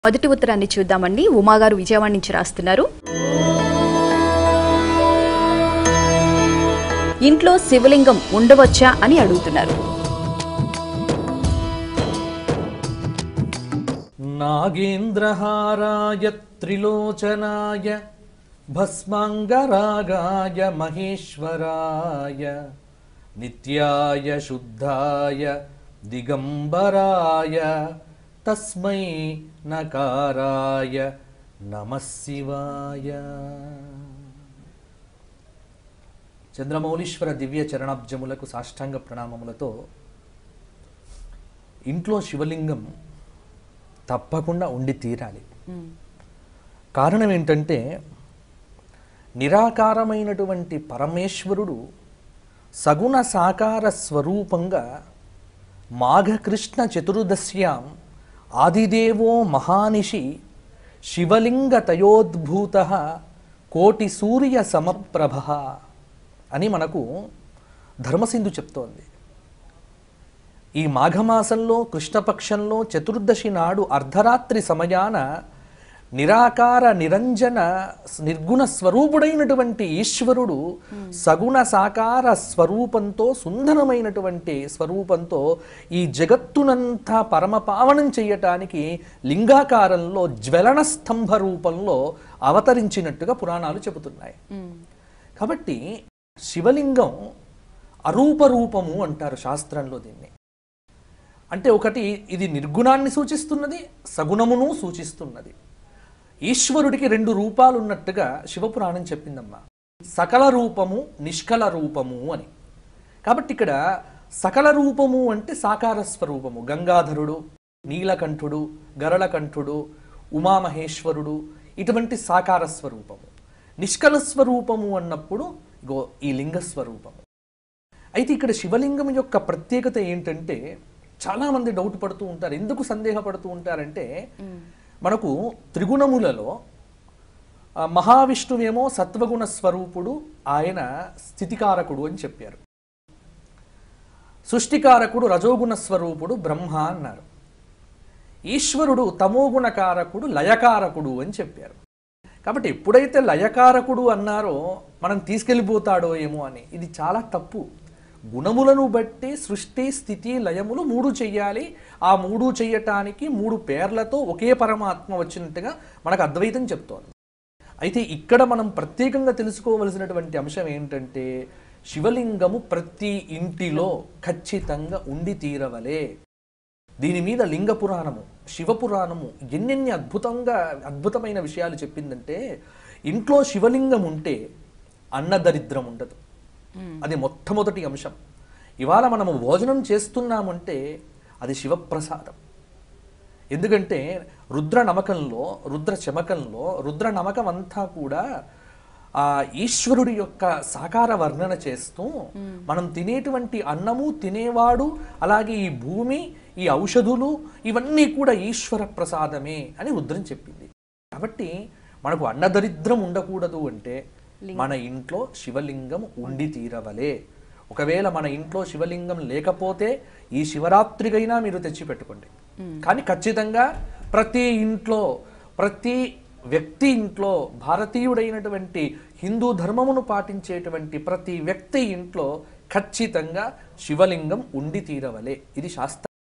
మొదటి ఉత్తరాన్ని చూద్దామండి ఉమాగారు విజయవాడ నుంచి రాస్తున్నారు ఇంట్లో శివలింగం ఉండవచ్చా అని అడుగుతున్నారు నాగేంద్రహారాయ త్రిలోచనాయ భస్మాంగరాగాయ మహేశ్వరాయ నిత్యాయ శుద్ధాయ దిగంబరాయ తస్మై నకారాయ నమః శివాయ చంద్రమౌళీశ్వర దివ్య చరణాబ్జములకు సాష్టాంగ ప్రణామములతో ఇంట్లో శివలింగం తప్పకుండా ఉండి తీరాలి కారణం ఏంటంటే నిరాకారమైనటువంటి పరమేశ్వరుడు సగుణ సాకార స్వరూపంగా మాఘకృష్ణ చతుర్దశ్యాం ఆదిదేవో మహానిషి శివలింగ తయోద్భూత కోటి సూర్య సమప్రభ అని మనకు ధర్మసింధు చెప్తోంది ఈ మాఘమాసంలో కృష్ణపక్షంలో చతుర్దశి నాడు అర్ధరాత్రి సమయాన నిరాకార నిరంజన నిర్గుణ స్వరూపుడైనటువంటి ఈశ్వరుడు సగుణ సాకార స్వరూపంతో సుందరమైనటువంటి స్వరూపంతో ఈ జగత్తునంతా పరమపావనం చేయటానికి లింగాకారంలో జ్వలన స్తంభ రూపంలో అవతరించినట్టుగా పురాణాలు చెబుతున్నాయి కాబట్టి శివలింగం అరూపరూపము అంటారు శాస్త్రంలో దీన్ని అంటే ఒకటి ఇది నిర్గుణాన్ని సూచిస్తున్నది సగుణమును సూచిస్తున్నది ఈశ్వరుడికి రెండు రూపాలు ఉన్నట్టుగా శివపురాణం చెప్పిందమ్మా సకల రూపము నిష్కల రూపము అని కాబట్టి ఇక్కడ సకల రూపము అంటే సాకార స్వరూపము గంగాధరుడు నీలకంఠుడు గరళకంఠుడు ఉమామహేశ్వరుడు ఇటువంటి సాకార స్వరూపము నిష్కల స్వరూపము అన్నప్పుడు ఇగో ఈ లింగ స్వరూపము అయితే ఇక్కడ శివలింగం యొక్క ప్రత్యేకత ఏంటంటే చాలా మంది డౌట్ పడుతూ ఉంటారు ఎందుకు సందేహపడుతూ ఉంటారంటే మనకు త్రిగుణములలో ఆ, మహావిష్ణువేమో సత్వగుణ స్వరూపుడు ఆయన స్థితికారకుడు అని చెప్పారు సృష్టికారకుడు రజోగుణ స్వరూపుడు బ్రహ్మ అన్నారు ఈశ్వరుడు తమోగుణకారకుడు లయకారకుడు అని చెప్పారు కాబట్టి ఎప్పుడైతే లయకారకుడు అన్నారో మనం తీసుకెళ్ళిపోతాడో ఏమో అని ఇది చాలా తప్పు గుణములను బట్టి సృష్టి స్థితి లయములు మూడు చెయ్యాలి ఆ మూడు చెయ్యటానికి మూడు పేర్లతో ఒకే పరమాత్మ వచ్చినట్టుగా మనకు అద్వైతం చెప్తోంది అయితే ఇక్కడ మనం ప్రత్యేకంగా తెలుసుకోవలసినటువంటి అంశం ఏంటంటే శివలింగము ప్రతి ఇంటిలో ఖచ్చితంగా ఉండి తీరవలే దీని మీద లింగ పురాణము శివపురాణము ఎన్నెన్ని అద్భుతంగా అద్భుతమైన విషయాలు చెప్పిందంటే ఇంట్లో శివలింగం ఉంటే అన్నదరిద్రం ఉండదు అది మొట్టమొదటి అంశం ఇవాళ మనము భోజనం చేస్తున్నామంటే అది శివప్రసాదం ఎందుకంటే రుద్ర నమకంలో రుద్ర చమకంలో రుద్ర నమకం అంతా కూడా ఆ ఈశ్వరుడి యొక్క సాకార వర్ణన చేస్తూ మనం తినేటువంటి అన్నము తినేవాడు అలాగే ఈ భూమి ఈ ఔషధులు ఇవన్నీ కూడా ఈశ్వర ప్రసాదమే అని రుద్రం చెప్పింది కాబట్టి మనకు అన్నదరిద్రం ఉండకూడదు అంటే మన ఇంట్లో శివలింగం ఉండి తీరవలే ఒకవేళ మన ఇంట్లో శివలింగం లేకపోతే ఈ శివరాత్రికైనా మీరు తెచ్చి పెట్టుకోండి కానీ ఖచ్చితంగా ప్రతి ఇంట్లో ప్రతి వ్యక్తి ఇంట్లో భారతీయుడైనటువంటి హిందూ ధర్మమును పాటించేటువంటి ప్రతి వ్యక్తి ఇంట్లో ఖచ్చితంగా శివలింగం ఉండి తీరవలే ఇది శాస్త్ర